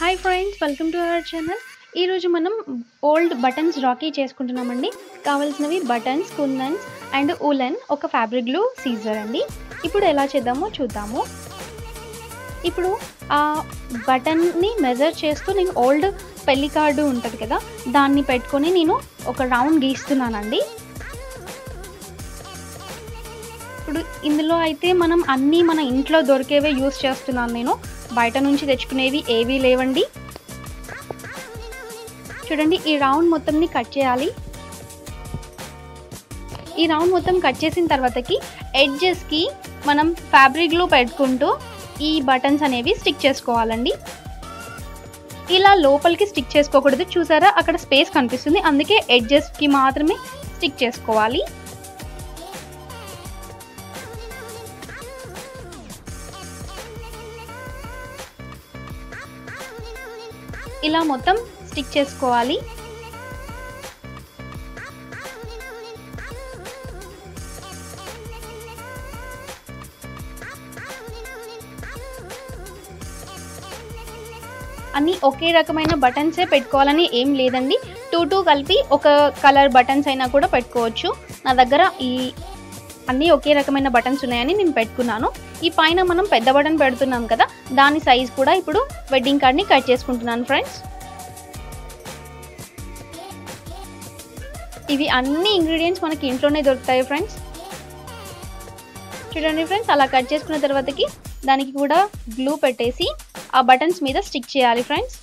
hi friends welcome to our channel ఈరోజు మనం old buttons rakhi చేసుకుంటున్నామండి కావాల్సినవి బటన్స్ కుందన్స్ అండ్ ఉలెన్ ఒక ఫ్యాబ్రిక్ గ్లూ సీజర్ అండి ఇప్పుడు ఎలా చేద్దామో చూద్దాము ఇప్పుడు ఆ బటన్ని మెజర్ చేస్తూ నేను ఓల్డ్ పెళ్లి కార్డు ఉంటుంది కదా దాన్ని పెట్టుకొని నేను ఒక రౌండ్ గీస్తున్నానండి ఇప్పుడు ఇందులో అయితే మనం అన్నీ మన ఇంట్లో దొరికేవే యూస్ చేస్తున్నాను నేను బయట నుంచి తెచ్చుకునేవి ఏవీ లేవండి చూడండి ఈ రౌండ్ మొత్తంని కట్ చేయాలి ఈ రౌండ్ మొత్తం కట్ చేసిన తర్వాతకి ఎడ్జెస్కి మనం ఫ్యాబ్రిక్లో పెట్టుకుంటూ ఈ బటన్స్ అనేవి స్టిక్ చేసుకోవాలండి ఇలా లోపలికి స్టిక్ చేసుకోకూడదు చూసారా అక్కడ స్పేస్ కనిపిస్తుంది అందుకే ఎడ్జెస్కి మాత్రమే స్టిక్ చేసుకోవాలి ఇలా మొత్తం స్టిక్ చేసుకోవాలి అన్నీ ఒకే రకమైన బటన్సే పెట్టుకోవాలని ఏం లేదండి టూ టూ కలిపి ఒక కలర్ బటన్స్ అయినా కూడా పెట్టుకోవచ్చు నా దగ్గర ఈ అన్నీ ఒకే రకమైన బటన్స్ ఉన్నాయని నేను పెట్టుకున్నాను ఈ పైన మనం పెద్ద బటన్ పెడుతున్నాం కదా దాని సైజ్ కూడా ఇప్పుడు వెడ్డింగ్ కార్డ్ని కట్ చేసుకుంటున్నాను ఫ్రెండ్స్ ఇవి అన్ని ఇంగ్రీడియంట్స్ మనకి ఇంట్లోనే దొరుకుతాయి ఫ్రెండ్స్ చూడండి ఫ్రెండ్స్ అలా కట్ చేసుకున్న తర్వాతకి దానికి కూడా గ్లూ పెట్టేసి ఆ బటన్స్ మీద స్టిక్ చేయాలి ఫ్రెండ్స్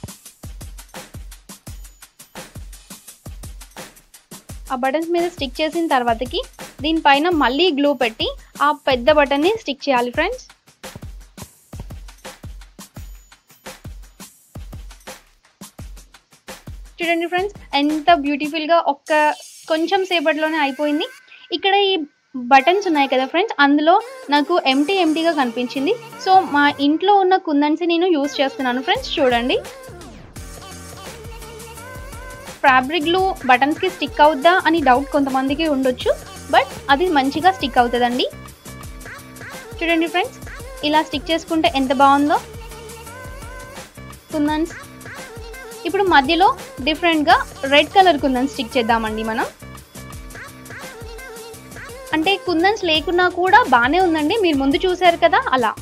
ఆ బటన్స్ మీద స్టిక్ చేసిన తర్వాతకి దీనిపైన మళ్ళీ గ్లూ పెట్టి ఆ పెద్ద బటన్ని స్టిక్ చేయాలి ఫ్రెండ్స్ చూడండి ఫ్రెండ్స్ ఎంత బ్యూటిఫుల్గా ఒక్క కొంచెం సేపట్లోనే అయిపోయింది ఇక్కడ ఈ బటన్స్ ఉన్నాయి కదా ఫ్రెండ్స్ అందులో నాకు ఎంటీ ఎంటీగా కనిపించింది సో మా ఇంట్లో ఉన్న కుందన్స్ నేను యూస్ చేస్తున్నాను ఫ్రెండ్స్ చూడండి ఫ్యాబ్రిక్ గ్లూ బటన్స్కి స్టిక్ అవుద్దా అని డౌట్ కొంతమందికి ఉండొచ్చు బట్ అది మంచిగా స్టిక్ అవుతుందండి చూడండి ఫ్రెండ్స్ ఇలా స్టిక్ చేసుకుంటే ఎంత బాగుందో కుందన్స్ ఇప్పుడు మధ్యలో డిఫరెంట్గా రెడ్ కలర్ కుందన్స్ స్టిక్ చేద్దామండి మనం అంటే కుందన్స్ లేకున్నా కూడా బాగానే ఉందండి మీరు ముందు చూసారు కదా అలా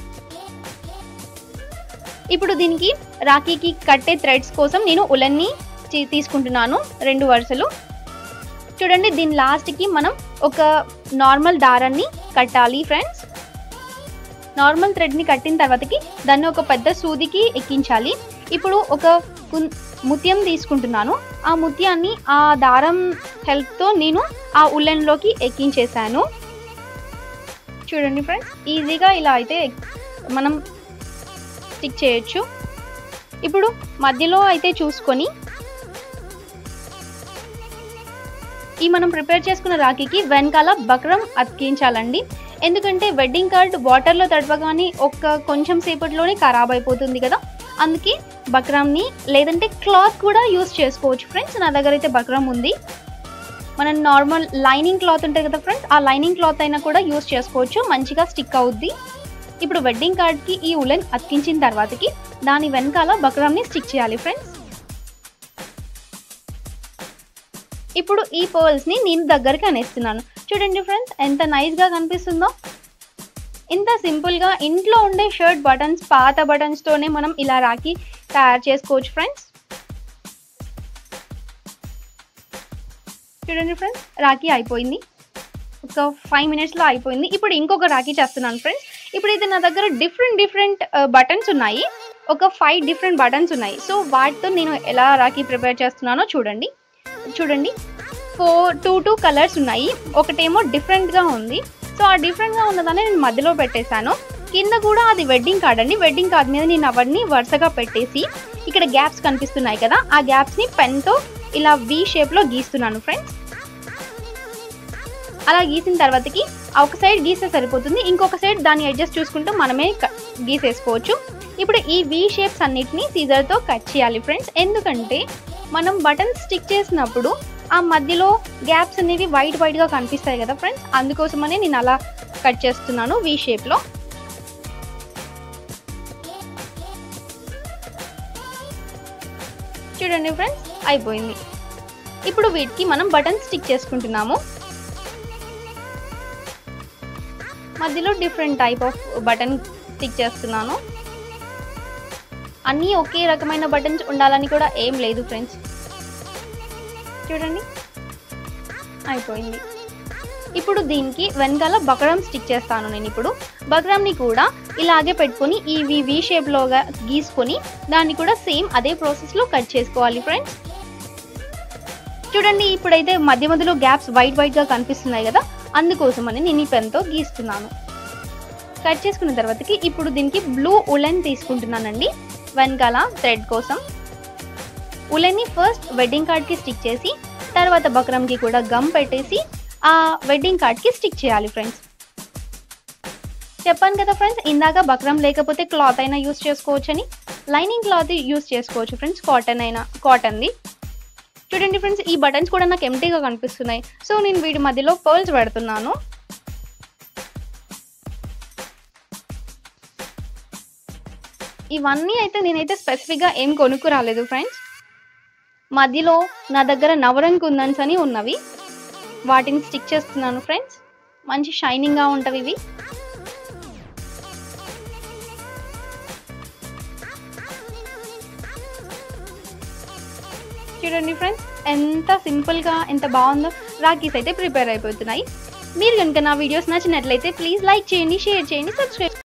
ఇప్పుడు దీనికి రాఖీకి కట్టే థ్రెడ్స్ కోసం నేను ఉలన్ని తీసుకుంటున్నాను రెండు వరుసలు చూడండి దీని లాస్ట్కి మనం ఒక నార్మల్ దారాన్ని కట్టాలి ఫ్రెండ్స్ నార్మల్ థ్రెడ్ని కట్టిన తర్వాతకి దాన్ని ఒక పెద్ద సూదికి ఎక్కించాలి ఇప్పుడు ఒక ముత్యం తీసుకుంటున్నాను ఆ ముత్యాన్ని ఆ దారం హెల్ప్తో నేను ఆ ఉల్లెన్లోకి ఎక్కించేసాను చూడండి ఫ్రెండ్స్ ఈజీగా ఇలా అయితే మనం స్టిక్ చేయొచ్చు ఇప్పుడు మధ్యలో అయితే చూసుకొని ఈ మనం ప్రిపేర్ చేసుకున్న రాఖీకి వెనకాల బక్రం అతికించాలండి ఎందుకంటే వెడ్డింగ్ కార్డ్ వాటర్లో తడవగానే ఒక్క కొంచెం సేపట్లోనే ఖరాబ్ అయిపోతుంది కదా అందుకే బక్రామ్ని లేదంటే క్లాత్ కూడా యూస్ చేసుకోవచ్చు ఫ్రెండ్స్ నా దగ్గర అయితే బక్రామ్ ఉంది మనం నార్మల్ లైనింగ్ క్లాత్ ఉంటుంది కదా ఫ్రెండ్స్ ఆ లైనింగ్ క్లాత్ అయినా కూడా యూస్ చేసుకోవచ్చు మంచిగా స్టిక్ అవుద్ది ఇప్పుడు వెడ్డింగ్ కార్డ్కి ఈ ఉలెన్ అతికించిన తర్వాతకి దాని వెనకాల బక్రామ్ని స్టిక్ చేయాలి ఫ్రెండ్స్ ఇప్పుడు ఈ పర్ల్స్ని నేను దగ్గరికి అనేస్తున్నాను చూడండి ఫ్రెండ్స్ ఎంత నైస్గా కనిపిస్తుందో ఇంత సింపుల్గా ఇంట్లో ఉండే షర్ట్ బటన్స్ పాత బటన్స్తోనే మనం ఇలా రాకి తయారు చేసుకోవచ్చు ఫ్రెండ్స్ చూడండి ఫ్రెండ్స్ రాఖీ అయిపోయింది ఒక ఫైవ్ మినిట్స్లో అయిపోయింది ఇప్పుడు ఇంకొక రాఖీ చేస్తున్నాను ఫ్రెండ్స్ ఇప్పుడు ఇది నా దగ్గర డిఫరెంట్ డిఫరెంట్ బటన్స్ ఉన్నాయి ఒక ఫైవ్ డిఫరెంట్ బటన్స్ ఉన్నాయి సో వాటితో నేను ఎలా రాఖీ ప్రిపేర్ చేస్తున్నానో చూడండి చూడండి ఫోర్ టూ టూ కలర్స్ ఉన్నాయి ఒకటేమో డిఫరెంట్గా ఉంది సో ఆ డిఫరెంట్గా ఉన్నదాన్ని నేను మధ్యలో పెట్టేశాను కింద కూడా అది వెడ్డింగ్ కార్డ్ అండి వెడ్డింగ్ కార్డ్ మీద నేను అవన్నీ వరుసగా పెట్టేసి ఇక్కడ గ్యాప్స్ కనిపిస్తున్నాయి కదా ఆ గ్యాప్స్ని పెన్తో ఇలా వి షేప్లో గీస్తున్నాను ఫ్రెండ్స్ అలా గీసిన తర్వాతకి ఒక సైడ్ గీస్తే సరిపోతుంది ఇంకొక సైడ్ దాన్ని అడ్జస్ట్ చూసుకుంటూ మనమే గీసేసుకోవచ్చు ఇప్పుడు ఈ వి షేప్స్ అన్నిటిని సీజర్తో కట్ చేయాలి ఫ్రెండ్స్ ఎందుకంటే మనం బటన్ స్టిక్ చేసినప్పుడు ఆ మధ్యలో గ్యాప్స్ అనేవి వైట్ వైట్గా కనిపిస్తాయి కదా ఫ్రెండ్స్ అందుకోసమనే నేను అలా కట్ చేస్తున్నాను వి షేప్లో చూడండి ఫ్రెండ్స్ అయిపోయింది ఇప్పుడు వీటికి మనం బటన్ స్టిక్ చేసుకుంటున్నాము మధ్యలో different type of button stick చేస్తున్నాను అన్నీ ఒకే రకమైన బటన్స్ ఉండాలని కూడా ఏం లేదు ఫ్రెండ్స్ చూడండి అయిపోయింది ఇప్పుడు దీనికి వెనకాల బకరం స్టిక్ చేస్తాను నేను ఇప్పుడు బకరంని కూడా ఇలాగే పెట్టుకొని ఈ వి వి షేప్లోగా గీసుకొని దాన్ని కూడా సేమ్ అదే ప్రాసెస్లో కట్ చేసుకోవాలి ఫ్రెండ్స్ చూడండి ఇప్పుడైతే మధ్య మధ్యలో గ్యాప్స్ వైట్ వైట్గా కనిపిస్తున్నాయి కదా అందుకోసమని నేను ఈ పెన్తో గీస్తున్నాను కట్ చేసుకున్న తర్వాతకి ఇప్పుడు దీనికి బ్లూ ఉలెన్ తీసుకుంటున్నానండి వెనకాల థ్రెడ్ కోసం ఉలెన్ని ఫస్ట్ వెడ్డింగ్ కార్డ్కి స్టిక్ చేసి తర్వాత బక్రంకి కూడా గమ్ పెట్టేసి ఆ వెడ్డింగ్ కార్డ్కి స్టిక్ చేయాలి ఫ్రెండ్స్ చెప్పాను కదా ఫ్రెండ్స్ ఇందాక బక్రం లేకపోతే క్లాత్ అయినా యూస్ చేసుకోవచ్చని లైనింగ్ క్లాత్ యూస్ చేసుకోవచ్చు ఫ్రెండ్స్ కాటన్ అయినా కాటన్ది చూడండి ఫ్రెండ్స్ ఈ బటన్స్ కూడా నాకు ఎంటీగా కనిపిస్తున్నాయి సో నేను వీటి మధ్యలో పర్ల్స్ పెడుతున్నాను ఇవన్నీ అయితే నేనైతే స్పెసిఫిక్గా ఏం కొనుక్కు రాలేదు ఫ్రెండ్స్ మధ్యలో నా దగ్గర నవరంగ్ కుందన్స్ అని ఉన్నవి వాటిని స్టిక్ చేస్తున్నాను ఫ్రెండ్స్ మంచి షైనింగ్గా ఉంటవి ఇవి చూడండి ఫ్రెండ్స్ ఎంత సింపుల్గా ఎంత బాగుందో రాఖీస్ అయితే ప్రిపేర్ అయిపోతున్నాయి మీరు కనుక నా వీడియోస్ నచ్చినట్లయితే ప్లీజ్ లైక్ చేయండి షేర్ చేయండి సబ్స్క్రైబ్